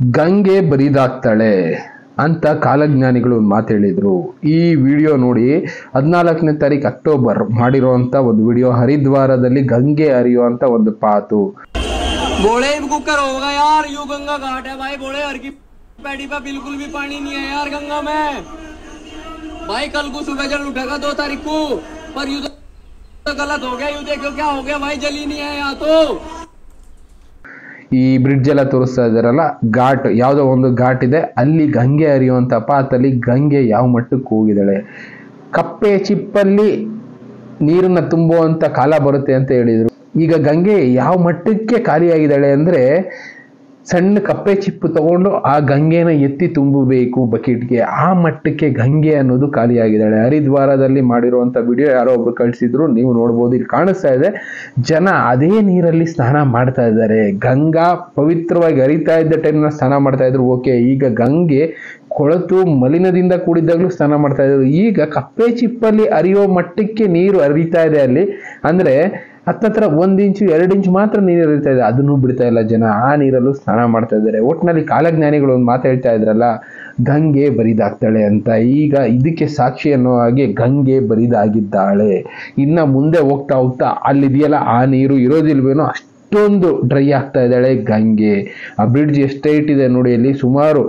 ಗಂಗೆ ಬರಿದಾಗ್ತಾಳೆ ಅಂತ ಕಾಲಜ್ಞಾನಿಗಳು ಒಂದು ಮಾತು ಹೇಳಿದ್ರು ಈ ವಿಡಿಯೋ ನೋಡಿ ಹದಿನಾಲ್ಕನೇ ತಾರೀಕು ಅಕ್ಟೋಬರ್ ಮಾಡಿರುವಂತ ಒಂದು ವಿಡಿಯೋ ಹರಿದ್ವಾರದಲ್ಲಿ ಗಂಗೆ ಹರಿಯುವಂತ ಒಂದು ಪಾತು बोले कुकर होगा यार यू गंगा घाट है भाई बोले हर की पैडी पे बिल्कुल भी पानी नहीं है यार गंगा में भाई कल को सुबह जल उठेगा दो तारीख को पर यू तो गलत हो गया यू देखो क्या हो गया भाई जल ही नहीं है यहाँ तो ಈ ಬ್ರಿಡ್ಜ್ ಎಲ್ಲ ತೋರಿಸ್ತಾ ಇದ್ದಾರಲ್ಲ ಘಾಟ್ ಯಾವುದೋ ಒಂದು ಘಾಟ್ ಇದೆ ಅಲ್ಲಿ ಗಂಗೆ ಹರಿಯುವಂಥ ಪಾತಲ್ಲಿ ಗಂಗೆ ಯಾವ ಮಟ್ಟಕ್ಕೆ ಹೋಗಿದ್ದಾಳೆ ಕಪ್ಪೆ ಚಿಪ್ಪಲ್ಲಿ ನೀರನ್ನ ತುಂಬುವಂಥ ಕಾಲ ಬರುತ್ತೆ ಅಂತ ಹೇಳಿದ್ರು ಈಗ ಗಂಗೆ ಯಾವ ಮಟ್ಟಕ್ಕೆ ಖಾಲಿಯಾಗಿದ್ದಾಳೆ ಅಂದ್ರೆ ಸಣ್ಣ ಕಪ್ಪೆ ಚಿಪ್ಪು ತಗೊಂಡು ಆ ಗಂಗೆನ ಎತ್ತಿ ತುಂಬಬೇಕು ಬಕೆಟ್ಗೆ ಆ ಮಟ್ಟಕ್ಕೆ ಗಂಗೆ ಅನ್ನೋದು ಖಾಲಿಯಾಗಿದ್ದಾಳೆ ಹರಿದ್ವಾರದಲ್ಲಿ ಮಾಡಿರುವಂಥ ವಿಡಿಯೋ ಯಾರೋ ಒಬ್ರು ಕಳಿಸಿದ್ರು ನೀವು ನೋಡ್ಬೋದು ಇಲ್ಲಿ ಕಾಣಿಸ್ತಾ ಇದೆ ಜನ ಅದೇ ನೀರಲ್ಲಿ ಸ್ನಾನ ಮಾಡ್ತಾ ಇದ್ದಾರೆ ಗಂಗಾ ಪವಿತ್ರವಾಗಿ ಹರಿತಾ ಇದ್ದ ಟೈಮ್ನ ಸ್ನಾನ ಮಾಡ್ತಾ ಇದ್ರು ಓಕೆ ಈಗ ಗಂಗೆ ಕೊಳತು ಮಲಿನದಿಂದ ಕೂಡಿದ್ದಾಗಲೂ ಸ್ನಾನ ಮಾಡ್ತಾ ಇದ್ರು ಈಗ ಕಪ್ಪೆ ಚಿಪ್ಪಲ್ಲಿ ಹರಿಯೋ ಮಟ್ಟಕ್ಕೆ ನೀರು ಹರಿತಾ ಇದೆ ಅಲ್ಲಿ ಅಂದ್ರೆ ಹತ್ತತ್ರ ಒಂದ್ ಇಂಚು ಎರಡು ಇಂಚು ಮಾತ್ರ ನೀರು ಹರಿತಾ ಇದೆ ಅದನ್ನು ಬಿಡ್ತಾ ಇಲ್ಲ ಜನ ಆ ನೀರಲ್ಲೂ ಸ್ನಾನ ಮಾಡ್ತಾ ಇದ್ದಾರೆ ಒಟ್ಟಿನಲ್ಲಿ ಕಾಲಜ್ಞಾನಿಗಳು ಒಂದು ಮಾತು ಹೇಳ್ತಾ ಇದ್ರಲ್ಲ ಗಂಗೆ ಬರಿದಾಗ್ತಾಳೆ ಅಂತ ಈಗ ಇದಕ್ಕೆ ಸಾಕ್ಷಿ ಅನ್ನೋ ಹಾಗೆ ಗಂಗೆ ಬರಿದಾಗಿದ್ದಾಳೆ ಇನ್ನ ಮುಂದೆ ಹೋಗ್ತಾ ಹೋಗ್ತಾ ಅಲ್ಲಿದೆಯಲ್ಲ ಆ ನೀರು ಇರೋದಿಲ್ವೇನೋ ಅಷ್ಟೊಂದು ಡ್ರೈ ಆಗ್ತಾ ಇದ್ದಾಳೆ ಗಂಗೆ ಆ ಬ್ರಿಡ್ಜ್ ಎಷ್ಟು ಇದೆ ನೋಡಿ ಅಲ್ಲಿ ಸುಮಾರು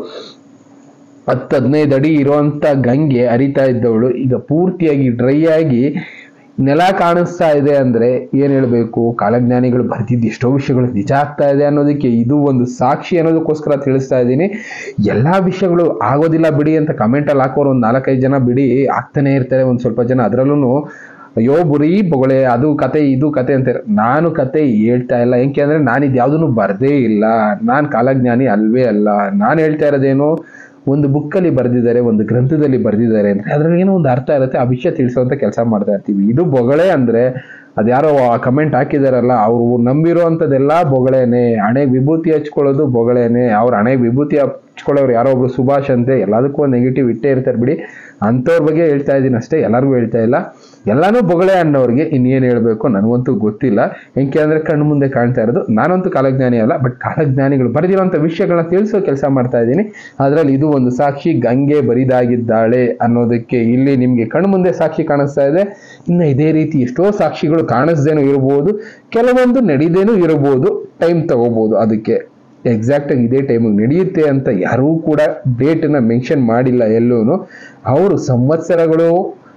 ಹತ್ತು ಹದಿನೈದು ಅಡಿ ಇರುವಂತ ಗಂಗೆ ಹರಿತಾ ಇದ್ದವಳು ಈಗ ಪೂರ್ತಿಯಾಗಿ ಡ್ರೈ ಆಗಿ ನೆಲ ಕಾಣಿಸ್ತಾ ಇದೆ ಅಂದ್ರೆ ಏನ್ ಹೇಳ್ಬೇಕು ಕಾಲಜ್ಞಾನಿಗಳು ಬರ್ತಿದ್ದು ಎಷ್ಟೋ ವಿಷಯಗಳು ನಿಜ ಆಗ್ತಾ ಇದೆ ಅನ್ನೋದಕ್ಕೆ ಇದು ಒಂದು ಸಾಕ್ಷಿ ಅನ್ನೋದಕ್ಕೋಸ್ಕರ ತಿಳಿಸ್ತಾ ಇದ್ದೀನಿ ಎಲ್ಲಾ ವಿಷಯಗಳು ಆಗೋದಿಲ್ಲ ಬಿಡಿ ಅಂತ ಕಮೆಂಟ್ ಅಲ್ಲಿ ಹಾಕೋರು ಒಂದು ನಾಲ್ಕೈದು ಜನ ಬಿಡಿ ಆಗ್ತಾನೆ ಇರ್ತಾರೆ ಒಂದ್ ಸ್ವಲ್ಪ ಜನ ಅದರಲ್ಲೂ ಅಯ್ಯೋ ಬರೀ ಬೊಗಳೆ ಅದು ಕತೆ ಇದು ಕತೆ ಅಂತಾರೆ ನಾನು ಕತೆ ಹೇಳ್ತಾ ಇಲ್ಲ ಯಾಕೆ ಅಂದ್ರೆ ನಾನು ಇದು ಯಾವುದನ್ನು ಬರ್ದೇ ಇಲ್ಲ ನಾನು ಕಾಲಜ್ಞಾನಿ ಅಲ್ವೇ ಅಲ್ಲ ನಾನು ಹೇಳ್ತಾ ಇರೋದೇನು ಒಂದು ಬುಕ್ಕಲ್ಲಿ ಬರೆದಿದ್ದಾರೆ ಒಂದು ಗ್ರಂಥದಲ್ಲಿ ಬರೆದಿದ್ದಾರೆ ಅಂದ್ರೆ ಅದ್ರಲ್ಲಿ ಏನೋ ಒಂದು ಅರ್ಥ ಇರುತ್ತೆ ಆ ವಿಷಯ ತಿಳಿಸುವಂತ ಕೆಲಸ ಮಾಡ್ತಾ ಇರ್ತೀವಿ ಇದು ಬೊಗಳೆ ಅಂದ್ರೆ ಅದ್ಯಾರೋ ಕಮೆಂಟ್ ಹಾಕಿದಾರಲ್ಲ ಅವ್ರು ನಂಬಿರೋ ಅಂಥದ್ದೆಲ್ಲ ಬೊಗಳೆನೆ ಹಣೆಗೆ ವಿಭೂತಿ ಹಚ್ಕೊಳ್ಳೋದು ಬೊಗಳೆನೆ ಅವ್ರ ಹಣೆಗೆ ವಿಭೂತಿ ಹಚ್ಕೊಳ್ಳೋರು ಯಾರೋ ಒಬ್ರು ಸುಭಾಷ್ ಅಂತೆ ಎಲ್ಲದಕ್ಕೂ ಒಂದು ನೆಗೆಟಿವ್ ಇಟ್ಟೇ ಇರ್ತಾರೆ ಬಿಡಿ ಅಂಥವ್ರ ಬಗ್ಗೆ ಹೇಳ್ತಾ ಇದ್ದೀನಿ ಅಷ್ಟೇ ಎಲ್ಲರಿಗೂ ಹೇಳ್ತಾ ಇಲ್ಲ ಎಲ್ಲಾನು ಬೊಗಳೆ ಅನ್ನೋರಿಗೆ ಇನ್ನೇನು ಹೇಳಬೇಕು ನನಗಂತೂ ಗೊತ್ತಿಲ್ಲ ಯಾಕೆ ಅಂದ್ರೆ ಕಣ್ಣು ಮುಂದೆ ಕಾಣ್ತಾ ಇರೋದು ನಾನಂತೂ ಕಾಲಜ್ಞಾನಿ ಅಲ್ಲ ಬಟ್ ಕಾಲಜ್ಞಾನಿಗಳು ಬರೆದಿರುವಂಥ ವಿಷಯಗಳನ್ನ ತಿಳಿಸೋ ಕೆಲಸ ಮಾಡ್ತಾ ಇದ್ದೀನಿ ಅದರಲ್ಲಿ ಇದು ಒಂದು ಸಾಕ್ಷಿ ಗಂಗೆ ಬರಿದಾಗಿದ್ದಾಳೆ ಅನ್ನೋದಕ್ಕೆ ಇಲ್ಲಿ ನಿಮಗೆ ಕಣ್ಣು ಮುಂದೆ ಸಾಕ್ಷಿ ಕಾಣಿಸ್ತಾ ಇದೆ ಇನ್ನು ಇದೇ ರೀತಿ ಎಷ್ಟೋ ಸಾಕ್ಷಿಗಳು ಕಾಣಿಸ್ದೇನೂ ಇರಬಹುದು ಕೆಲವೊಂದು ನಡೀದೇನೂ ಇರಬಹುದು ಟೈಮ್ ತಗೋಬಹುದು ಅದಕ್ಕೆ ಎಕ್ಸಾಕ್ಟ್ ಆಗಿ ಇದೇ ಟೈಮಿಗೆ ನಡೆಯುತ್ತೆ ಅಂತ ಯಾರೂ ಕೂಡ ಡೇಟನ್ನ ಮೆನ್ಷನ್ ಮಾಡಿಲ್ಲ ಎಲ್ಲೂ ಅವರು ಸಂವತ್ಸರಗಳು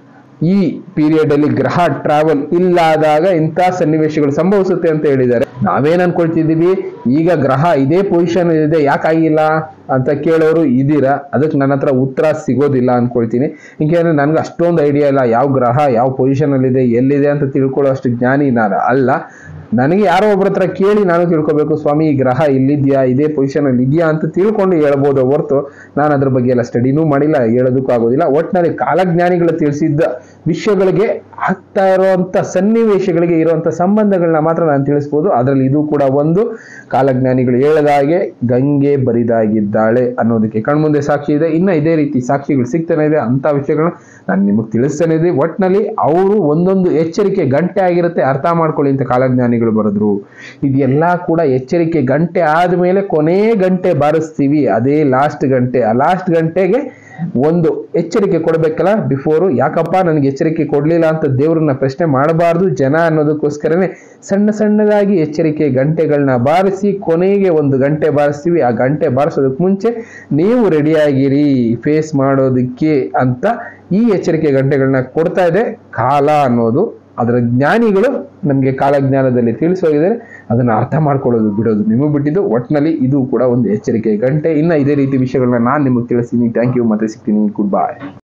ಈ ಪೀರಿಯಡ್ ಅಲ್ಲಿ ಗ್ರಹ ಟ್ರಾವೆಲ್ ಇಲ್ಲಾದಾಗ ಇಂಥ ಸನ್ನಿವೇಶಗಳು ಸಂಭವಿಸುತ್ತೆ ಅಂತ ಹೇಳಿದ್ದಾರೆ ನಾವೇನ್ ಅನ್ಕೊಳ್ತಿದೀವಿ ಈಗ ಗ್ರಹ ಇದೇ ಪೊಸಿಷನ್ ಇದೆ ಯಾಕಾಗಿಲ್ಲ ಅಂತ ಕೇಳೋರು ಇದೀರಾ ಅದಕ್ಕೆ ನನ್ನ ಹತ್ರ ಉತ್ತರ ಸಿಗೋದಿಲ್ಲ ಅನ್ಕೊಳ್ತೀನಿ ಯಾಕೆಂದ್ರೆ ನನ್ಗೆ ಅಷ್ಟೊಂದು ಐಡಿಯಾ ಇಲ್ಲ ಯಾವ ಗ್ರಹ ಯಾವ ಪೊಸಿಷನ್ ಅಲ್ಲಿ ಇದೆ ಎಲ್ಲಿದೆ ಅಂತ ತಿಳ್ಕೊಳ್ಳೋ ಅಷ್ಟು ಜ್ಞಾನಿ ನಾನು ಅಲ್ಲ ನನಗೆ ಯಾರೋ ಒಬ್ಬರ ಹತ್ರ ಕೇಳಿ ನಾನು ತಿಳ್ಕೊಬೇಕು ಸ್ವಾಮಿ ಈ ಗ್ರಹ ಇಲ್ಲಿದ್ಯಾ ಇದೇ ಪೊಸಿಷನ್ ಅಲ್ಲಿ ಇದೆಯಾ ಅಂತ ತಿಳ್ಕೊಂಡು ಹೇಳ್ಬೋದು ಹೊರತು ನಾನು ಅದ್ರ ಬಗ್ಗೆ ಎಲ್ಲ ಸ್ಟಡಿನೂ ಮಾಡಿಲ್ಲ ಹೇಳೋದಕ್ಕೂ ಆಗೋದಿಲ್ಲ ಒಟ್ಟಿನಲ್ಲಿ ಕಾಲಜ್ಞಾನಿಗಳು ತಿಳಿಸಿದ್ದ ವಿಷಯಗಳಿಗೆ ಆಗ್ತಾ ಇರುವಂತ ಸನ್ನಿವೇಶಗಳಿಗೆ ಇರುವಂತ ಸಂಬಂಧಗಳನ್ನ ಮಾತ್ರ ನಾನು ತಿಳಿಸ್ಬೋದು ಅದರಲ್ಲಿ ಇದು ಕೂಡ ಒಂದು ಕಾಲಜ್ಞಾನಿಗಳು ಹೇಳದ ಹಾಗೆ ಗಂಗೆ ಬರಿದಾಗಿದ್ದಾಳೆ ಅನ್ನೋದಕ್ಕೆ ಕಣ್ಮುಂದೆ ಸಾಕ್ಷಿ ಇದೆ ಇನ್ನ ಇದೇ ರೀತಿ ಸಾಕ್ಷಿಗಳು ಸಿಗ್ತಾನೆ ಇದೆ ಅಂತ ವಿಷಯಗಳನ್ನ ನಾನು ನಿಮಗೆ ತಿಳಿಸ್ತಾನೆ ಇದ್ದೀನಿ ಒಟ್ಟಿನಲ್ಲಿ ಅವರು ಒಂದೊಂದು ಎಚ್ಚರಿಕೆ ಗಂಟೆ ಆಗಿರುತ್ತೆ ಅರ್ಥ ಮಾಡ್ಕೊಳ್ಳಿ ಅಂತ ಕಾಲಜ್ಞಾನಿಗಳು ಬರೆದ್ರು ಇದೆಲ್ಲ ಕೂಡ ಎಚ್ಚರಿಕೆ ಗಂಟೆ ಆದ್ಮೇಲೆ ಕೊನೆ ಗಂಟೆ ಬಾರಿಸ್ತೀವಿ ಅದೇ ಲಾಸ್ಟ್ ಗಂಟೆ ಆ ಲಾಸ್ಟ್ ಗಂಟೆಗೆ ಒಂದು ಎಚ್ಚರಿಕೆ ಕೊಡಬೇಕಲ್ಲ ಬಿಫೋರು ಯಾಕಪ್ಪ ನನಗೆ ಎಚ್ಚರಿಕೆ ಕೊಡ್ಲಿಲ್ಲ ಅಂತ ದೇವ್ರನ್ನ ಪ್ರಶ್ನೆ ಮಾಡಬಾರ್ದು ಜನ ಅನ್ನೋದಕ್ಕೋಸ್ಕರನೇ ಸಣ್ಣ ಸಣ್ಣದಾಗಿ ಎಚ್ಚರಿಕೆ ಗಂಟೆಗಳನ್ನ ಬಾರಿಸಿ ಕೊನೆಗೆ ಒಂದು ಗಂಟೆ ಬಾರಿಸ್ತೀವಿ ಆ ಗಂಟೆ ಬಾರಿಸೋದಕ್ಕೆ ಮುಂಚೆ ನೀವು ರೆಡಿಯಾಗಿರಿ ಫೇಸ್ ಮಾಡೋದಕ್ಕೆ ಅಂತ ಈ ಎಚ್ಚರಿಕೆ ಗಂಟೆಗಳನ್ನ ಕೊಡ್ತಾ ಇದೆ ಕಾಲ ಅನ್ನೋದು ಅದರ ಜ್ಞಾನಿಗಳು ನಮಗೆ ಕಾಲಜ್ಞಾನದಲ್ಲಿ ತಿಳಿಸೋಗಿದ್ದಾರೆ ಅದನ್ನು ಅರ್ಥ ಮಾಡ್ಕೊಳ್ಳೋದು ಬಿಡೋದು ನಿಮಗೆ ಬಿಟ್ಟಿದ್ದು ಒಟ್ಟಿನಲ್ಲಿ ಇದು ಕೂಡ ಒಂದು ಎಚ್ಚರಿಕೆ ಗಂಟೆ ಇನ್ನು ಇದೇ ರೀತಿ ವಿಷಯಗಳನ್ನ ನಾನು ನಿಮಗೆ ತಿಳಿಸ್ತೀನಿ ಥ್ಯಾಂಕ್ ಯು ಮತ್ತೆ ಸಿಗ್ತೀನಿ ಗುಡ್ ಬಾಯ್